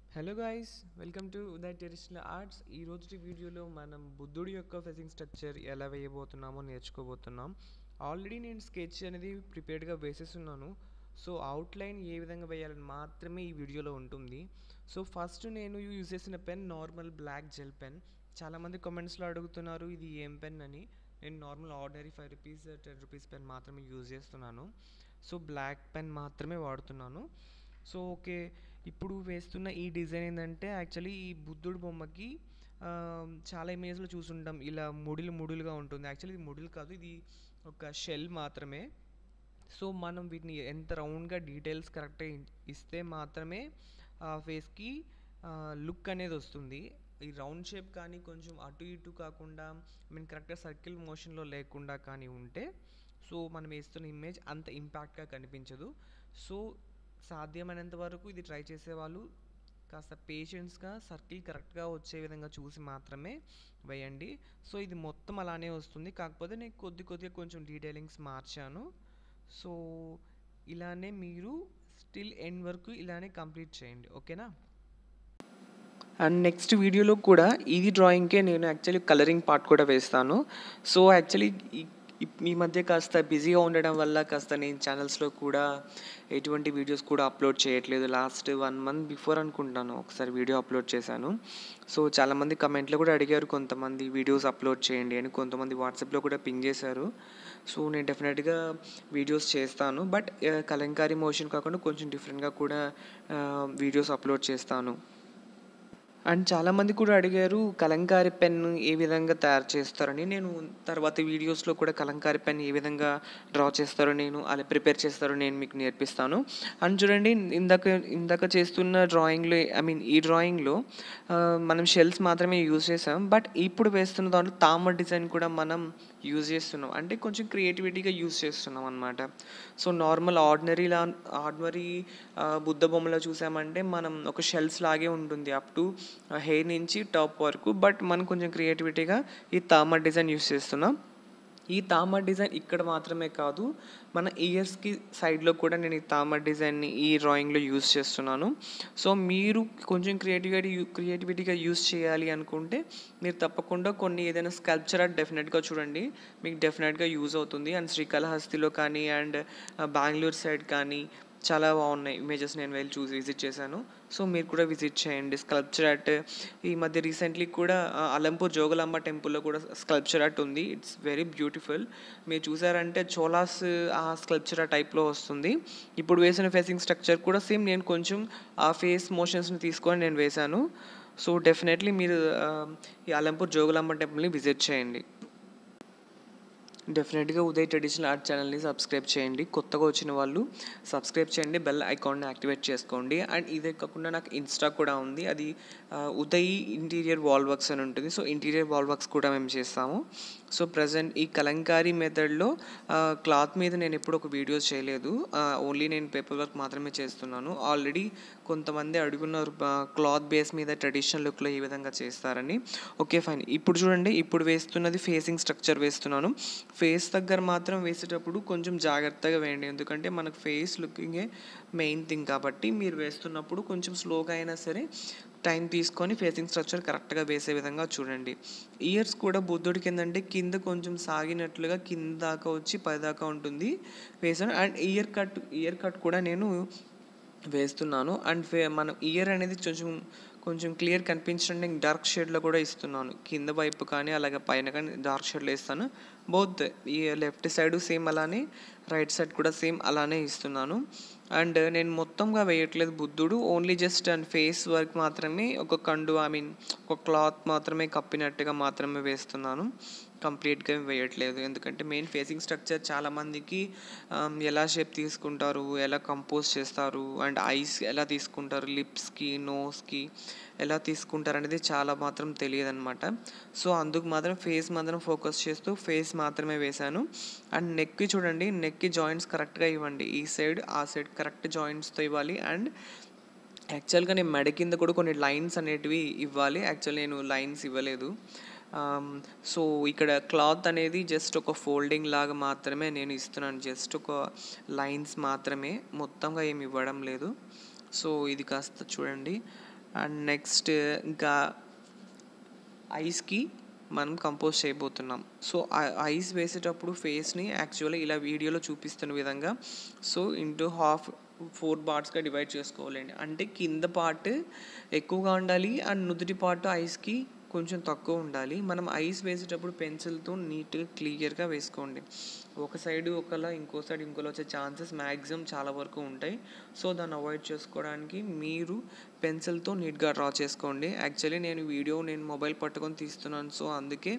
hello guys welcome to Uday traditional arts ఈ రోజు వీడియోలో మనం బుద్ధుడి యొక్క ఫెసింగ్ స్ట్రక్చర్ ఎలా వేయబోతున్నామో నేర్చుకోబోతున్నాం ఆల్రెడీ నేను స్కెచ్ అనేది ప్రిపేర్డ్గా వేసేస్తున్నాను సో అవుట్లైన్ ఏ విధంగా వేయాలని మాత్రమే ఈ వీడియోలో ఉంటుంది సో ఫస్ట్ నేను యూజ్ చేసిన pen normal black gel pen చాలామంది కామెంట్స్లో అడుగుతున్నారు ఇది ఏం పెన్ అని నేను normal ordinary five rupees ten rupees pen మాత్రమే యూజ్ చేస్తున్నాను సో బ్లాక్ పెన్ మాత్రమే వాడుతున్నాను సో ఓకే ఇప్పుడు వేస్తున్న ఈ డిజైన్ ఏంటంటే యాక్చువల్లీ ఈ బుద్ధుడు బొమ్మకి ఆ, చాలా ఇమేజ్లో చూసుంటాం ఇలా ముడిలు ముడులుగా ఉంటుంది యాక్చువల్లీ ఇది ముడులు కాదు ఇది ఒక షెల్ మాత్రమే సో మనం వీటిని ఎంత రౌండ్గా డీటెయిల్స్ కరెక్ట్గా ఇస్తే మాత్రమే ఆ ఫేస్కి లుక్ అనేది వస్తుంది ఈ రౌండ్ షేప్ కానీ కొంచెం అటు ఇటు కాకుండా ఐ మీన్ కరెక్ట్గా సర్కిల్ మోషన్లో లేకుండా కానీ ఉంటే సో మనం వేస్తున్న ఇమేజ్ అంత ఇంపాక్ట్గా కనిపించదు సో సాధ్యమైనంత వరకు ఇది ట్రై చేసేవాళ్ళు కాస్త పేషెన్స్గా సర్కిల్ కరెక్ట్గా వచ్చే విధంగా చూసి మాత్రమే వేయండి సో ఇది మొత్తం అలానే వస్తుంది కాకపోతే నేను కొద్ది కొద్దిగా కొంచెం డీటెయిలింగ్స్ మార్చాను సో ఇలానే మీరు స్టిల్ ఎండ్ వరకు ఇలానే కంప్లీట్ చేయండి ఓకేనా అండ్ నెక్స్ట్ వీడియోలో కూడా ఇది డ్రాయింగ్కే నేను యాక్చువల్లీ కలరింగ్ పార్ట్ కూడా వేస్తాను సో యాక్చువల్లీ ఈ మధ్య కాస్త బిజీగా ఉండడం వల్ల కాస్త నేను ఛానల్స్లో కూడా ఎటువంటి వీడియోస్ కూడా అప్లోడ్ చేయట్లేదు లాస్ట్ వన్ మంత్ బిఫోర్ అనుకుంటాను ఒకసారి వీడియో అప్లోడ్ చేశాను సో చాలామంది కమెంట్లో కూడా అడిగారు కొంతమంది వీడియోస్ అప్లోడ్ చేయండి అని కొంతమంది వాట్సాప్లో కూడా పింగ్ చేశారు సో నేను డెఫినెట్గా వీడియోస్ చేస్తాను బట్ కలంకారీ మోషన్ కాకుండా కొంచెం డిఫరెంట్గా కూడా వీడియోస్ అప్లోడ్ చేస్తాను అండ్ చాలామంది కూడా అడిగారు కలంకారీ పెన్ ఏ విధంగా తయారు చేస్తారని నేను తర్వాత వీడియోస్లో కూడా కలంకారీ పెన్ ఏ విధంగా డ్రా చేస్తారో నేను అలా ప్రిపేర్ చేస్తారో నేను మీకు నేర్పిస్తాను అండ్ చూడండి ఇందాక ఇందాక చేస్తున్న డ్రాయింగ్లో ఐ మీన్ ఈ డ్రాయింగ్లో మనం షెల్స్ మాత్రమే యూజ్ చేసాం బట్ ఇప్పుడు వేస్తున్న దాంట్లో తామర డిజైన్ కూడా మనం యూజ్ చేస్తున్నాం అంటే కొంచెం క్రియేటివిటీగా యూజ్ చేస్తున్నాం అనమాట సో నార్మల్ ఆర్డినరీలా ఆర్డినరీ బుద్ధ బొమ్మలో చూసామంటే మనం ఒక షెల్స్ లాగే ఉంటుంది అప్ టు హెయిర్ నుంచి టాప్ వరకు బట్ మనం కొంచెం క్రియేటివిటీగా ఈ తామర్ డిజైన్ యూస్ చేస్తున్నాం ఈ తామర్ డిజైన్ ఇక్కడ మాత్రమే కాదు మన ఇయర్స్కి సైడ్లో కూడా నేను ఈ తామర్ డిజైన్ని ఈ డ్రాయింగ్లో యూస్ చేస్తున్నాను సో మీరు కొంచెం క్రియేటివిటీ క్రియేటివిటీగా యూస్ చేయాలి అనుకుంటే మీరు తప్పకుండా కొన్ని ఏదైనా స్కల్ప్చర్ ఆర్ట్ డెఫినెట్గా చూడండి మీకు డెఫినెట్గా యూజ్ అవుతుంది అండ్ శ్రీకాళహస్తిలో కానీ అండ్ బెంగళూరు సైడ్ కానీ చాలా బాగున్నాయి ఇమేజెస్ నేను వెళ్ళి చూసి విజిట్ చేశాను సో మీరు కూడా విజిట్ చేయండి స్కల్ప్చర్ ఆర్ట్ ఈ మధ్య రీసెంట్లీ కూడా ఆ, అలంపూర్ జోగులాంబ టెంపుల్లో కూడా స్కల్ప్చర్ ఆర్ట్ ఉంది ఇట్స్ వెరీ బ్యూటిఫుల్ మీరు చూసారంటే చోలాస్ ఆ స్కల్ప్చర్ ఆర్ట్ టైప్లో వస్తుంది ఇప్పుడు వేసిన ఫేసింగ్ స్ట్రక్చర్ కూడా సేమ్ నేను కొంచెం ఆ ఫేస్ మోషన్స్ని తీసుకొని నేను వేశాను సో డెఫినెట్లీ మీరు ఆ, ఈ అలంపూర్ జోగులాంబ టెంపుల్ని విజిట్ చేయండి డెఫినెట్గా ఉదయ్ ట్రెడిషనల్ ఆర్ట్ ఛానల్ని సబ్స్క్రైబ్ చేయండి కొత్తగా వచ్చిన వాళ్ళు సబ్స్క్రైబ్ చేయండి బెల్ ఐకాన్ని యాక్టివేట్ చేసుకోండి అండ్ ఇదే కాకుండా నాకు ఇన్స్టా కూడా ఉంది అది ఆ, ఉదయ్ ఇంటీరియర్ వాల్ వర్క్స్ అని ఉంటుంది సో ఇంటీరియర్ వాల్ వర్క్స్ కూడా మేము చేస్తాము సో ప్రజెంట్ ఈ కలంకారీ మెథడ్లో క్లాత్ మీద నేను ఎప్పుడు ఒక వీడియోస్ చేయలేదు ఓన్లీ నేను పేపర్ వర్క్ మాత్రమే చేస్తున్నాను ఆల్రెడీ కొంతమంది అడుగున్నారు క్లాత్ బేస్ మీద ట్రెడిషనల్ లుక్లో ఏ విధంగా చేస్తారని ఓకే ఫైన్ ఇప్పుడు చూడండి ఇప్పుడు వేస్తున్నది ఫేసింగ్ స్ట్రక్చర్ వేస్తున్నాను ఫేస్ దగ్గర మాత్రం వేసేటప్పుడు కొంచెం జాగ్రత్తగా వేయండి ఎందుకంటే మనకు ఫేస్ లుకింగే మెయిన్ థింగ్ కాబట్టి మీరు వేస్తున్నప్పుడు కొంచెం స్లోగా అయినా సరే టైం తీసుకొని ఫేసింగ్ స్ట్రక్చర్ కరెక్ట్గా వేసే విధంగా చూడండి ఇయర్స్ కూడా బుద్ధుడికి ఏంటంటే కింద కొంచెం సాగినట్లుగా కింద దాకా వచ్చి పై దాకా ఉంటుంది వేసాను and ear cut ear cut కూడా నేను వేస్తున్నాను అండ్ ఫే మనం ఇయర్ అనేది కొంచెం కొంచెం క్లియర్ కనిపించడానికి డార్క్ షేడ్లో కూడా ఇస్తున్నాను కింద వైపు కానీ అలాగే పైన కానీ డార్క్ షేడ్లో ఇస్తాను బోత్ ఈ లెఫ్ట్ సైడ్ సేమ్ అలానే రైట్ సైడ్ కూడా సేమ్ అలానే ఇస్తున్నాను అండ్ నేను మొత్తంగా వేయట్లేదు బుద్ధుడు only just and face work మాత్రమే ఒక కండు ఐ మీన్ ఒక క్లాత్ మాత్రమే కప్పినట్టుగా మాత్రమే వేస్తున్నాను కంప్లీట్గా వేయట్లేదు ఎందుకంటే మెయిన్ ఫేసింగ్ స్ట్రక్చర్ చాలామందికి ఎలా షేప్ తీసుకుంటారు ఎలా కంపోజ్ చేస్తారు అండ్ ఐస్ ఎలా తీసుకుంటారు లిప్స్కి నోస్కి ఎలా తీసుకుంటారు అనేది చాలా మాత్రం తెలియదు అనమాట సో అందుకు మాత్రం ఫేస్ మాత్రం ఫోకస్ చేస్తూ ఫేస్ మాత్రమే వేశాను అండ్ నెక్కి చూడండి నెక్కి జాయింట్స్ కరెక్ట్గా ఇవ్వండి ఈ సైడ్ ఆ సైడ్ కరెక్ట్ జాయింట్స్తో ఇవ్వాలి అండ్ యాక్చువల్గా నేను మెడ కింద కూడా కొన్ని లైన్స్ అనేటివి ఇవ్వాలి యాక్చువల్ నేను లైన్స్ ఇవ్వలేదు సో ఇక్కడ క్లాత్ అనేది జస్ట్ ఒక ఫోల్డింగ్ లాగా మాత్రమే నేను ఇస్తున్నాను జస్ట్ ఒక లైన్స్ మాత్రమే మొత్తంగా ఏమి ఇవ్వడం లేదు సో ఇది కాస్త చూడండి అండ్ నెక్స్ట్ ఇంకా ఐస్కి మనం కంపోజ్ చేయబోతున్నాం సో ఐస్ వేసేటప్పుడు ఫేస్ని యాక్చువల్గా ఇలా వీడియోలో చూపిస్తున్న విధంగా సో ఇంటూ హాఫ్ ఫోర్ పార్ట్స్గా డివైడ్ చేసుకోవాలండి అంటే కింద పార్ట్ ఎక్కువగా ఉండాలి అండ్ నుదుటి పార్ట్ ఐస్కి కొంచెం తక్కువ ఉండాలి మనం ఐస్ వేసేటప్పుడు పెన్సిల్తో నీట్గా క్లియర్గా వేసుకోండి ఒక సైడ్ ఒకలా ఇంకో సైడ్ ఇంకోలా వచ్చే ఛాన్సెస్ మ్యాక్సిమం చాలా వరకు ఉంటాయి సో దాన్ని అవాయిడ్ చేసుకోవడానికి మీరు పెన్సిల్తో నీట్గా డ్రా చేసుకోండి యాక్చువల్లీ నేను వీడియో నేను మొబైల్ పట్టుకొని తీస్తున్నాను సో అందుకే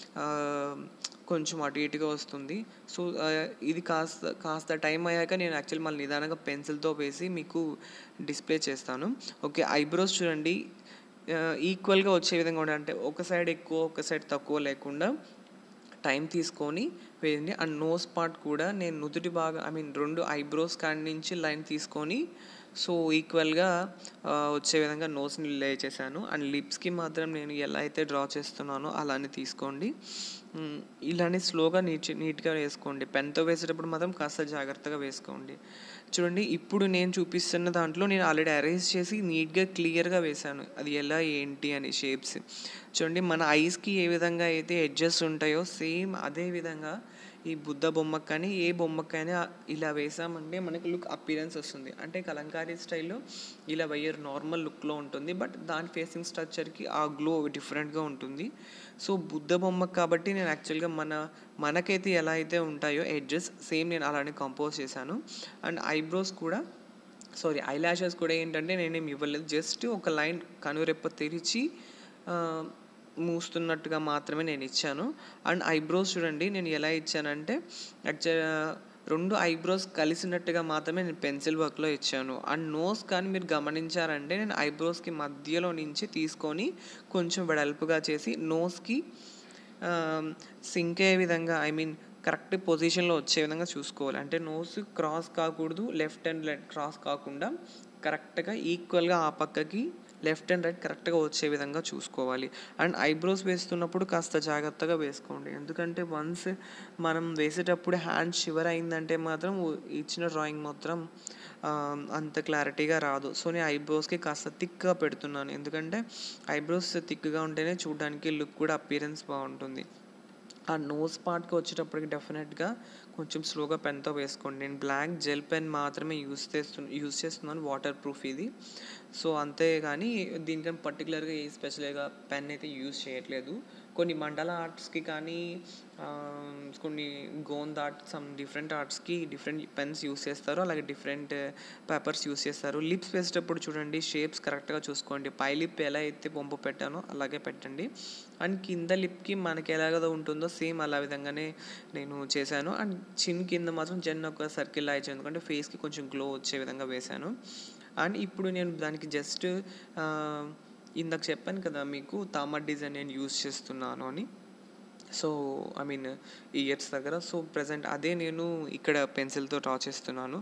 కొంచెం అటు ఇటుగా వస్తుంది సో ఇది కాస్త కాస్త టైం అయ్యాక నేను యాక్చువల్లీ మళ్ళీ నిదానంగా పెన్సిల్తో వేసి మీకు డిస్ప్లే చేస్తాను ఓకే ఐబ్రోస్ చూడండి ఈక్వల్గా వచ్చే విధంగా ఉండాలి అంటే ఒక సైడ్ ఎక్కువ ఒక సైడ్ తక్కువ లేకుండా టైం తీసుకొని వేయండి అండ్ నోస్ పార్ట్ కూడా నేను నుదుటి బాగా ఐ మీన్ రెండు ఐబ్రోస్ కాడి నుంచి లైన్ తీసుకొని సో ఈక్వల్గా వచ్చే విధంగా నోస్ని లే చేశాను అండ్ లిప్స్కి మాత్రం నేను ఎలా అయితే డ్రా చేస్తున్నానో అలానే తీసుకోండి ఇలానే స్లోగా నీట్ నీట్గా వేసుకోండి పెన్తో వేసేటప్పుడు మాత్రం కాస్త జాగ్రత్తగా వేసుకోండి చూడండి ఇప్పుడు నేను చూపిస్తున్న దాంట్లో నేను ఆల్రెడీ అరేంజ్ చేసి నీట్గా క్లియర్గా వేశాను అది ఎలా ఏంటి అని షేప్స్ చూడండి మన ఐస్కి ఏ విధంగా అయితే ఎడ్జెస్ ఉంటాయో సేమ్ అదే విధంగా ఈ బుద్ధ బొమ్మకి కానీ ఏ బొమ్మకైనా ఇలా వేసామంటే మనకి లుక్ అపీరెన్స్ వస్తుంది అంటే కలంకారీ స్టైల్లో ఇలా వేయరు నార్మల్ లుక్లో ఉంటుంది బట్ దాని ఫేసింగ్ స్ట్రక్చర్కి ఆ గ్లో డిఫరెంట్గా ఉంటుంది సో బుద్ధ బొమ్మ కాబట్టి నేను యాక్చువల్గా మన మనకైతే ఎలా అయితే ఉంటాయో ఎడ్జెస్ సేమ్ నేను అలానే కంపోజ్ చేశాను అండ్ ఐబ్రోస్ కూడా సారీ ఐ ల్యాషెస్ కూడా ఏంటంటే నేనేమి ఇవ్వలేదు జస్ట్ ఒక లైన్ కనురెప్ప తెరిచి మూస్తున్నట్టుగా మాత్రమే నేను ఇచ్చాను అండ్ ఐబ్రోస్ చూడండి నేను ఎలా ఇచ్చానంటే యాక్చువల్ రెండు ఐబ్రోస్ కలిసినట్టుగా మాత్రమే నేను పెన్సిల్ వర్క్లో ఇచ్చాను అండ్ నోస్ కానీ మీరు గమనించారంటే నేను ఐబ్రోస్కి మధ్యలో నుంచి తీసుకొని కొంచెం వెడల్పుగా చేసి నోస్కి సింక్ అయ్యే విధంగా ఐ మీన్ కరెక్ట్ పొజిషన్లో వచ్చే విధంగా చూసుకోవాలి అంటే నోస్ క్రాస్ కాకూడదు లెఫ్ట్ అండ్ లెఫ్ట్ క్రాస్ కాకుండా కరెక్ట్గా ఈక్వల్గా ఆ పక్కకి లెఫ్ట్ అండ్ రైట్ కరెక్ట్గా వచ్చే విధంగా చూసుకోవాలి అండ్ ఐబ్రోస్ వేస్తున్నప్పుడు కాస్త జాగ్రత్తగా వేసుకోండి ఎందుకంటే వన్స్ మనం వేసేటప్పుడు హ్యాండ్ షివర్ అయిందంటే మాత్రం ఇచ్చిన డ్రాయింగ్ మాత్రం అంత క్లారిటీగా రాదు సో నేను ఐబ్రోస్కి కాస్త థిక్గా పెడుతున్నాను ఎందుకంటే ఐబ్రోస్ థిక్గా ఉంటేనే చూడడానికి లుక్ కూడా అపీరెన్స్ బాగుంటుంది ఆ నోస్ పార్ట్కి వచ్చేటప్పటికి డెఫినెట్గా కొంచెం స్లోగా పెన్తో వేసుకోండి నేను బ్లాక్ జెల్ పెన్ మాత్రమే యూస్ చేస్తు యూస్ చేస్తున్నాను వాటర్ ప్రూఫ్ ఇది సో అంతే కానీ దీనికని పర్టికులర్గా ఏ స్పెషల్గా పెన్ అయితే యూస్ చేయట్లేదు కొన్ని మండల ఆర్ట్స్కి కానీ కొన్ని గోంద్ ఆర్ట్ సమ్ డిఫరెంట్ ఆర్ట్స్కి డిఫరెంట్ పెన్స్ యూస్ చేస్తారు అలాగే డిఫరెంట్ పేపర్స్ యూస్ చేస్తారు లిప్స్ వేసేటప్పుడు చూడండి షేప్స్ కరెక్ట్గా చూసుకోండి పై లిప్ ఎలా అయితే బొంపు పెట్టానో అలాగే పెట్టండి అండ్ కింద లిప్కి మనకి ఎలాగదో ఉంటుందో సేమ్ అలా విధంగానే నేను చేశాను అండ్ చిన్ కింద మాత్రం జన్ ఒక సర్కిల్ ఇచ్చాను ఎందుకంటే ఫేస్కి కొంచెం గ్లో వచ్చే విధంగా వేశాను అండ్ ఇప్పుడు నేను దానికి జస్ట్ ఇందాక చెప్పాను కదా మీకు తామర్ డిజైన్ నేను యూస్ చేస్తున్నాను అని సో ఐ మీన్ ఇయర్స్ దగ్గర సో ప్రజెంట్ అదే నేను ఇక్కడ పెన్సిల్తో డ్రా చేస్తున్నాను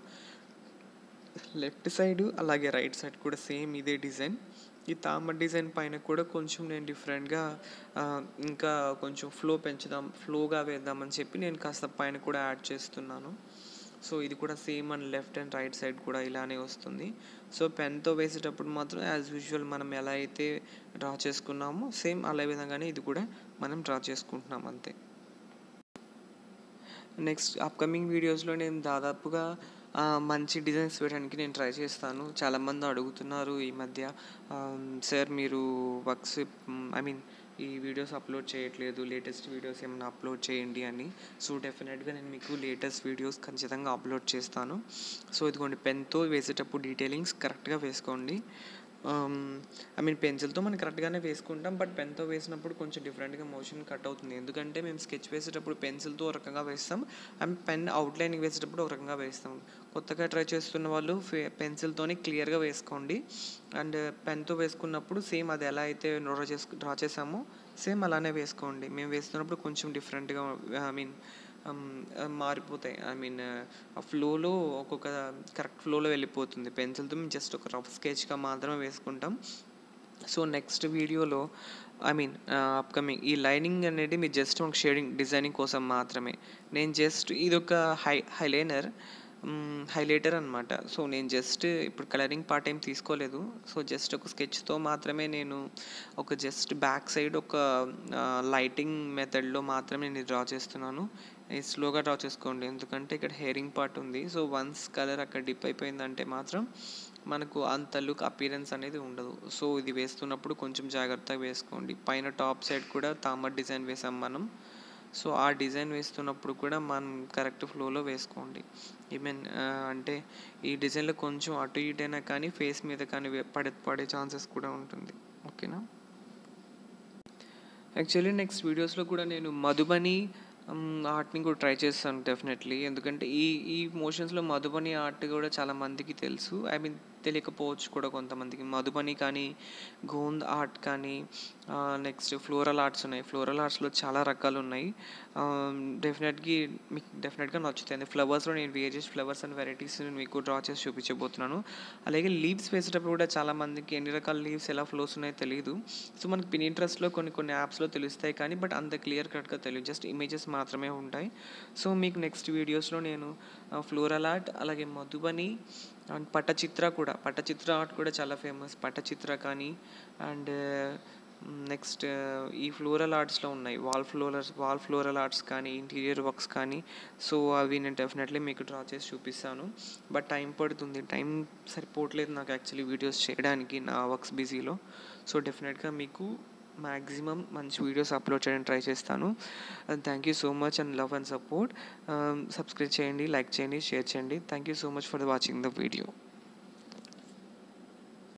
లెఫ్ట్ సైడ్ అలాగే రైట్ సైడ్ కూడా సేమ్ ఇదే డిజైన్ ఈ తామర్ డిజైన్ పైన కూడా కొంచెం నేను డిఫరెంట్గా ఇంకా కొంచెం ఫ్లో పెంచుదాం ఫ్లోగా వేద్దామని చెప్పి నేను కాస్త పైన కూడా యాడ్ చేస్తున్నాను సో ఇది కూడా same and left and right side కూడా ఇలానే వస్తుంది సో పెన్తో వేసేటప్పుడు మాత్రం యాజ్ యూజువల్ మనం ఎలా అయితే డ్రా చేసుకున్నామో సేమ్ అలా విధంగానే ఇది కూడా మనం డ్రా చేసుకుంటున్నాం అంతే నెక్స్ట్ అప్కమింగ్ వీడియోస్లో నేను దాదాపుగా మంచి డిజైన్స్ వేయడానికి నేను ట్రై చేస్తాను చాలామంది అడుగుతున్నారు ఈ మధ్య సార్ మీరు వర్క్స్ ఐ మీన్ ఈ వీడియోస్ అప్లోడ్ చేయట్లేదు లేటెస్ట్ వీడియోస్ ఏమైనా అప్లోడ్ చేయండి అని సో డెఫినెట్గా నేను మీకు లేటెస్ట్ వీడియోస్ ఖచ్చితంగా అప్లోడ్ చేస్తాను సో ఇదిగోండి పెన్తో వేసేటప్పుడు డీటెయిలింగ్స్ కరెక్ట్గా వేసుకోండి ఐ మీన్ పెన్సిల్తో మనం కరెక్ట్గానే వేసుకుంటాం బట్ పెన్తో వేసినప్పుడు కొంచెం డిఫరెంట్గా మోషన్ కట్ అవుతుంది ఎందుకంటే మేము స్కెచ్ వేసేటప్పుడు పెన్సిల్తో ఒక రకంగా వేస్తాం అండ్ పెన్ అవుట్లైనింగ్ వేసేటప్పుడు ఒక రకంగా వేస్తాం కొత్తగా ట్రై చేస్తున్న వాళ్ళు పెన్సిల్తోనే క్లియర్గా వేసుకోండి అండ్ పెన్తో వేసుకున్నప్పుడు సేమ్ అది ఎలా అయితే డ్రా చేసుకు డ్రా చేసామో సేమ్ అలానే వేసుకోండి మేము వేస్తున్నప్పుడు కొంచెం డిఫరెంట్గా ఐ మీన్ మారిపోతాయి ఐ మీన్ ఆ ఫ్లోలో ఒక్కొక్క కరెక్ట్ ఫ్లోలో వెళ్ళిపోతుంది పెన్సిల్తో మేము జస్ట్ ఒక రఫ్ స్కెచ్గా మాత్రమే వేసుకుంటాం సో నెక్స్ట్ వీడియోలో ఐ మీన్ అప్కమింగ్ ఈ లైనింగ్ అనేది మీరు జస్ట్ ఒక షేడింగ్ డిజైనింగ్ కోసం మాత్రమే నేను జస్ట్ ఇది ఒక హై హైలైనర్ హైలైటర్ అనమాట సో నేను జస్ట్ ఇప్పుడు కలరింగ్ పార్ట్ ఏం తీసుకోలేదు సో జస్ట్ ఒక స్కెచ్తో మాత్రమే నేను ఒక జస్ట్ బ్యాక్ సైడ్ ఒక లైటింగ్ మెథడ్లో మాత్రమే నేను డ్రా చేస్తున్నాను ఇది స్లోగా డ్రా చేసుకోండి ఎందుకంటే ఇక్కడ హెయిరింగ్ పార్ట్ ఉంది సో వన్స్ కలర్ అక్కడ డిప్ అయిపోయిందంటే మాత్రం మనకు అంత లుక్ అపీరెన్స్ అనేది ఉండదు సో ఇది వేస్తున్నప్పుడు కొంచెం జాగ్రత్తగా వేసుకోండి పైన టాప్ సైడ్ కూడా తామర్ డిజైన్ వేసాం మనం సో ఆ డిజైన్ వేస్తున్నప్పుడు కూడా మనం కరెక్ట్ ఫ్లోలో వేసుకోండి ఈవెన్ అంటే ఈ డిజైన్లో కొంచెం అటు ఇటైనా కానీ ఫేస్ మీద కానీ పడే పడే ఛాన్సెస్ కూడా ఉంటుంది ఓకేనా యాక్చువల్లీ నెక్స్ట్ వీడియోస్లో కూడా నేను మధుబని ఆర్ట్ని కూడా ట్రై చేస్తాను డెఫినెట్లీ ఎందుకంటే ఈ ఈ మోషన్స్లో మధుబని ఆర్ట్ కూడా చాలా మందికి తెలుసు ఐ మీన్ తెలియకపోవచ్చు కూడా కొంతమందికి మధుబని కానీ గోంద్ ఆర్ట్ కానీ నెక్స్ట్ ఫ్లోరల్ ఆర్ట్స్ ఉన్నాయి ఫ్లోరల్ ఆర్ట్స్లో చాలా రకాలు ఉన్నాయి డెఫినెట్గా మీకు డెఫినెట్గా నచ్చుతాయి ఫ్లవర్స్లో నేను వేరియస్ ఫ్లవర్స్ అండ్ వెరైటీస్ మీకు డ్రా చేసి చూపించబోతున్నాను అలాగే లీవ్స్ వేసేటప్పుడు కూడా చాలా మందికి ఎన్ని రకాల లీవ్స్ ఎలా ఫ్లోస్ ఉన్నాయో తెలియదు సో మనకి పిన్ ఇంట్రెస్ట్లో కొన్ని కొన్ని యాప్స్లో తెలుస్తాయి కానీ బట్ అంత క్లియర్ కట్గా తెలియదు జస్ట్ ఇమేజెస్ మాత్రమే ఉంటాయి సో మీకు నెక్స్ట్ వీడియోస్లో నేను ఫ్లోరల్ ఆర్ట్ అలాగే మధుబని అండ్ పట్టచిత్ర కూడా పట్టచిత్ర ఆర్ట్ కూడా చాలా ఫేమస్ పట్టచిత్ర కానీ అండ్ నెక్స్ట్ ఈ ఫ్లోరల్ ఆర్ట్స్లో ఉన్నాయి wall florals wall floral arts కానీ ఇంటీరియర్ వర్క్స్ కానీ సో అవి నేను డెఫినెట్లీ మీకు డ్రా చేసి చూపిస్తాను బట్ టైం పడుతుంది టైం సరిపోవట్లేదు నాకు యాక్చువల్లీ వీడియోస్ చేయడానికి నా వర్క్స్ బిజీలో సో డెఫినెట్గా మీకు మ్యాక్సిమం మంచి వీడియోస్ అప్లోడ్ చేయడానికి ట్రై చేస్తాను thank you so much and love and support subscribe చేయండి లైక్ చేయండి షేర్ చేయండి thank you so much for watching the video